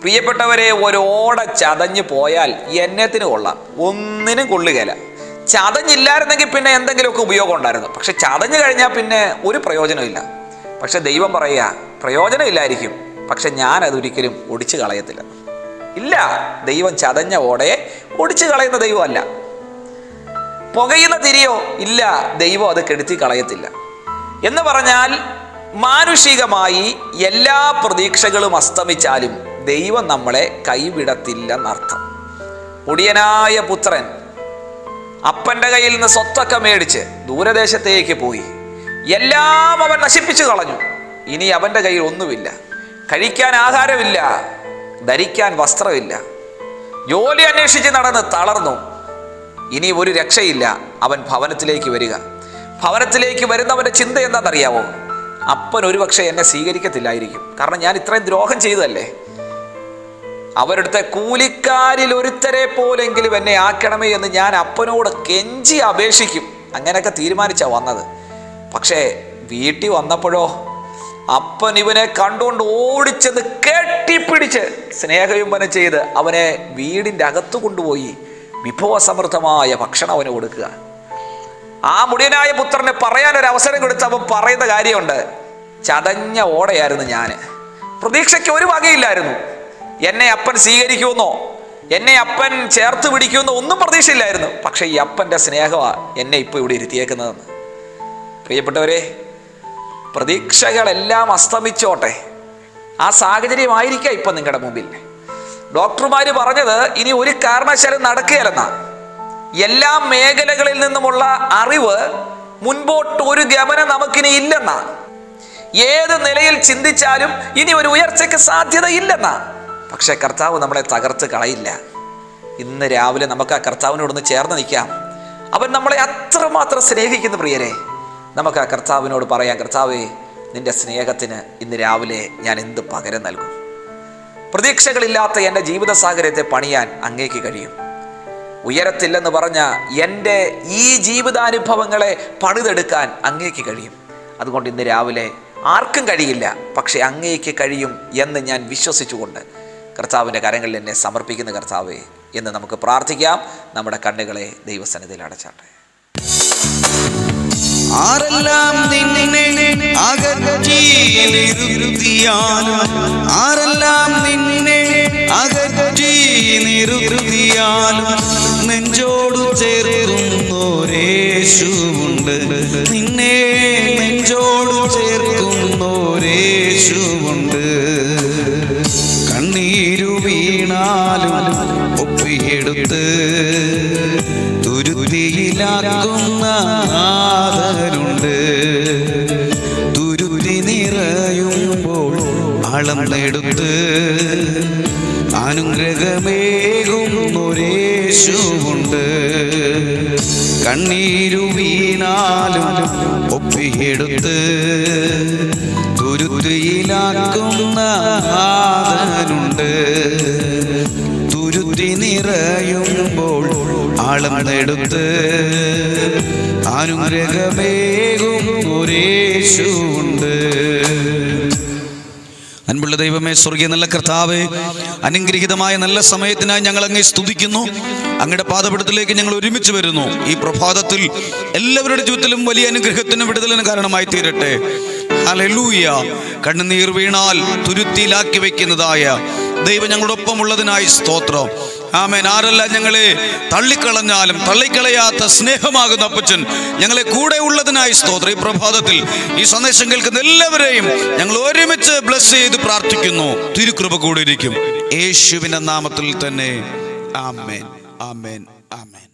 പ്രിയപ്പെട്ടവരെ ഒരോട ചതഞ്ഞു പോയാൽ എന്നത്തിന് കൊള്ളാം ഒന്നിനും കൊള്ളുകയില്ല ചതഞ്ഞില്ലായിരുന്നെങ്കിൽ പിന്നെ എന്തെങ്കിലുമൊക്കെ ഉപയോഗം ഉണ്ടായിരുന്നു പക്ഷെ ചതഞ്ഞു കഴിഞ്ഞാൽ പിന്നെ ഒരു പ്രയോജനമില്ല പക്ഷെ ദൈവം പറയുക പ്രയോജനമില്ലായിരിക്കും പക്ഷെ ഞാൻ അതൊരിക്കലും ഒടിച്ചു കളയത്തില്ല ഇല്ല ദൈവം ചതഞ്ഞ ഓടയെ ഒടിച്ചു കളയുന്ന ദൈവമല്ല പുകയുന്ന തിരിയോ ഇല്ല ദൈവം അത് കെടുത്തി കളയത്തില്ല എന്ന് പറഞ്ഞാൽ മാനുഷികമായി എല്ലാ പ്രതീക്ഷകളും അസ്തമിച്ചാലും ദൈവം നമ്മളെ കൈവിടത്തില്ലെന്നർത്ഥം മുടിയനായ പുത്രൻ അപ്പൻ്റെ കയ്യിൽ നിന്ന് സ്വത്തൊക്കെ മേടിച്ച് ദൂരദേശത്തേക്ക് പോയി എല്ലാം അവൻ നശിപ്പിച്ചു കളഞ്ഞു ഇനി അവൻ്റെ കയ്യിൽ ഒന്നുമില്ല കഴിക്കാൻ ആഹാരമില്ല ധരിക്കാൻ വസ്ത്രമില്ല ജോലി അന്വേഷിച്ച് നടന്ന് തളർന്നു ഇനി ഒരു രക്ഷയില്ല അവൻ ഭവനത്തിലേക്ക് വരിക ഭവനത്തിലേക്ക് വരുന്നവൻ്റെ ചിന്ത എന്താണെന്നറിയാവോ അപ്പൻ ഒരുപക്ഷെ എന്നെ സ്വീകരിക്കത്തില്ലായിരിക്കും കാരണം ഞാൻ ഇത്രയും ദ്രോഹം ചെയ്തതല്ലേ അവരുടെ കൂലിക്കാരിൽ ഒരുത്തരെ പോലെങ്കിലും എന്നെ ആക്കണമേ എന്ന് ഞാൻ അപ്പനോട് കെഞ്ചി അപേക്ഷിക്കും അങ്ങനെയൊക്കെ തീരുമാനിച്ചാ വന്നത് പക്ഷേ വീട്ടിൽ വന്നപ്പോഴോ അപ്പൻ ഇവനെ കണ്ടുകൊണ്ട് ഓടിച്ചെന്ന് കെട്ടിപ്പിടിച്ച് സ്നേഹയുമ്പനം ചെയ്ത് അവനെ വീടിൻ്റെ അകത്ത് കൊണ്ടുപോയി വിഭവസമൃദ്ധമായ ഭക്ഷണം അവന് കൊടുക്കുക ആ മുടിയനായ പുത്രന് പറയാൻ ഒരു അവസരം കൊടുത്ത് അവൻ പറയുന്ന കാര്യമുണ്ട് ചതഞ്ഞ ഓടയായിരുന്നു ഞാൻ പ്രതീക്ഷയ്ക്ക് ഒരു വകയില്ലായിരുന്നു എന്നെ അപ്പൻ സ്വീകരിക്കുമെന്നോ എന്നെ അപ്പൻ ചേർത്ത് പിടിക്കുമെന്നോ ഒന്നും പ്രതീക്ഷയില്ലായിരുന്നു പക്ഷേ ഈ അപ്പൻ്റെ സ്നേഹമാണ് എന്നെ ഇപ്പോൾ ഇവിടെ ഇരുത്തിയേക്കുന്നതെന്ന് പ്രിയപ്പെട്ടവരെ പ്രതീക്ഷകളെല്ലാം അസ്തമിച്ചോട്ടെ ആ സാഹചര്യമായിരിക്കാം ഇപ്പം നിങ്ങളുടെ മുമ്പിൽ ഡോക്ടർമാർ പറഞ്ഞത് ഇനി ഒരു കാരണവശാലും നടക്കുകയല്ലെന്നാ എല്ലാ മേഖലകളിൽ നിന്നുമുള്ള അറിവ് മുൻപോട്ട് ഒരു ഗമനം നമുക്കിനി ഇല്ലെന്നാ ഏത് നിലയിൽ ചിന്തിച്ചാലും ഇനി ഒരു ഉയർച്ചയ്ക്ക് സാധ്യതയില്ലെന്നാ പക്ഷെ കർത്താവ് നമ്മളെ തകർത്ത് കളയില്ല ഇന്ന് രാവിലെ നമുക്ക് ആ കർത്താവിനോടൊന്ന് ചേർന്ന് നിൽക്കാം അവൻ നമ്മളെ അത്രമാത്രം സ്നേഹിക്കുന്ന പ്രിയരെ നമുക്ക് ആ കർത്താവിനോട് പറയാം കർത്താവേ നിന്റെ സ്നേഹത്തിന് ഇന്ന് രാവിലെ ഞാൻ എന്ത് പകരം നൽകും പ്രതീക്ഷകളില്ലാത്ത എൻ്റെ ജീവിത സാഹചര്യത്തെ പണിയാൻ അങ്ങേക്ക് കഴിയും ഉയരത്തില്ലെന്ന് പറഞ്ഞ എൻ്റെ ഈ ജീവിതാനുഭവങ്ങളെ പണിതെടുക്കാൻ അങ്ങേക്ക് കഴിയും അതുകൊണ്ട് ഇന്ന് രാവിലെ ആർക്കും കഴിയില്ല പക്ഷെ അങ്ങേക്ക് കഴിയും എന്ന് ഞാൻ വിശ്വസിച്ചുകൊണ്ട് കർത്താവിൻ്റെ കരങ്ങളിൽ എന്നെ സമർപ്പിക്കുന്ന കർത്താവേ എന്ന് നമുക്ക് പ്രാർത്ഥിക്കാം നമ്മുടെ കണ്ണുകളെ ദൈവസന്നിധിയിൽ അടച്ചാട്ടെ ആരെല്ലാം നിന്നെ അകറ്റി നിർത്തിയാലും ആരെല്ലാം നിന്നെ അകറ്റി നിർത്തിയാലും നെഞ്ചോട് ചേർക്കുന്നോരേശുവുണ്ട് നിന്നെ നെഞ്ചോട് ചേർക്കുന്നോരേശുവുണ്ട് കണ്ണീരു വീണാലും ഒപ്പിയെടുത്ത് തുരുത്തിയിലാക്കുന്ന ആദരുണ്ട് തുരുത്തി നിറയുമ്പോൾ അളന്നെടുത്ത് അനുഗ്രഹമേകും ഒരേശുവുണ്ട് കണ്ണീരു വീണാലും ഒപ്പിയെടുത്ത് തുരുത്തിയിലാക്കുന്ന ആദനുണ്ട് തുരുത്തി നിറയുമ്പോൾ അളന്നെടുത്ത് അനുഗ്രഹമേകും ഒരേശുണ്ട് അൻപുള്ള ദൈവമേ സ്വർഗീയ നല്ല കർത്താവേ അനുഗ്രഹീതമായ നല്ല സമയത്തിനായി ഞങ്ങൾ അങ്ങേ സ്തുതിക്കുന്നു അങ്ങയുടെ പാദപടത്തിലേക്ക് ഞങ്ങൾ ഒരുമിച്ച് വരുന്നു ഈ പ്രഭാതത്തിൽ എല്ലാവരുടെ ജീവിതത്തിലും വലിയ അനുഗ്രഹത്തിനും വിടുതലിനും കാരണമായി തീരട്ടെ ഹല്ലേലൂയ കണ്ണുനീർ വീണാൽ തുരുത്തിയിലാക്കി വെക്കുന്നതായ ദൈവം ഞങ്ങളോടൊപ്പം ഉള്ളതിനായി സ്തോത്രം ആമേൻ ആരെല്ലാം ഞങ്ങളെ തള്ളിക്കളഞ്ഞാലും തള്ളിക്കളയാത്ത സ്നേഹമാകുന്ന അപ്പച്ചൻ ഞങ്ങളെ കൂടെ ഉള്ളതിനായി സ്തോത്രം ഈ പ്രഭാതത്തിൽ ഈ സന്ദേശം കേൾക്കുന്ന എല്ലാവരെയും ഞങ്ങൾ ഒരുമിച്ച് ബ്ലസ് ചെയ്ത് പ്രാർത്ഥിക്കുന്നു തിരുകൃപ കൂടെ ഇരിക്കും യേശുവിന്റെ നാമത്തിൽ തന്നെ ആമേൻ ആമേൻ ആമേൻ